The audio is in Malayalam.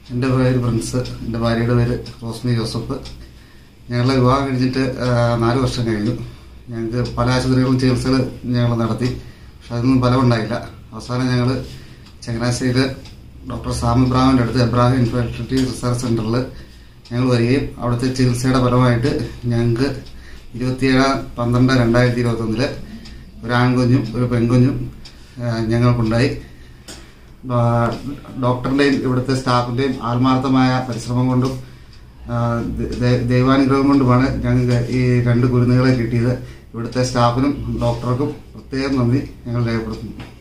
എൻ്റെ പേര് പ്രിൻസ് എൻ്റെ ഭാര്യയുടെ പേര് റോസ്മി ജോസഫ് ഞങ്ങളുടെ വിവാഹം കഴിഞ്ഞിട്ട് ആ, നാല് വർഷം കഴിഞ്ഞു ഞങ്ങൾക്ക് പല ആശുപത്രികളും ചികിത്സകൾ ഞങ്ങൾ നടത്തി പക്ഷെ അതൊന്നും ഫലമുണ്ടായില്ല അവസാനം ഞങ്ങൾ ചങ്ങനാശ്ശേരിയിൽ ഡോക്ടർ സാം ഇബ്രാഹിമിൻ്റെ അടുത്ത് എബ്രാഹിം ഇൻഫെർട്ടിലിറ്റി റിസർച്ച് സെൻ്ററിൽ ഞങ്ങൾ വരികയും അവിടുത്തെ ചികിത്സയുടെ ഫലമായിട്ട് ഞങ്ങൾക്ക് ഇരുപത്തിയേഴ് പന്ത്രണ്ട് രണ്ടായിരത്തി ഇരുപത്തൊന്നില് ഒരു ആൺകുഞ്ഞും ഒരു പെൺകുഞ്ഞും ആ, ഞങ്ങൾക്കുണ്ടായി ആ, ഡോക്ടറിന്റെയും ഇവിടുത്തെ സ്റ്റാഫിന്റെയും ആത്മാർത്ഥമായ പരിശ്രമം കൊണ്ടും ആ, ദ- ദ- ദൈവാനുഗ്രഹം കൊണ്ടുമാണ് ഞങ്ങൾക്ക് ഈ രണ്ട് കുരുന്നുകളെ കിട്ടിയത് ഇവിടുത്തെ സ്റ്റാഫിനും ഡോക്ടർക്കും പ്രത്യേകം നന്ദി ഞങ്ങൾ രേഖപ്പെടുത്തുന്നു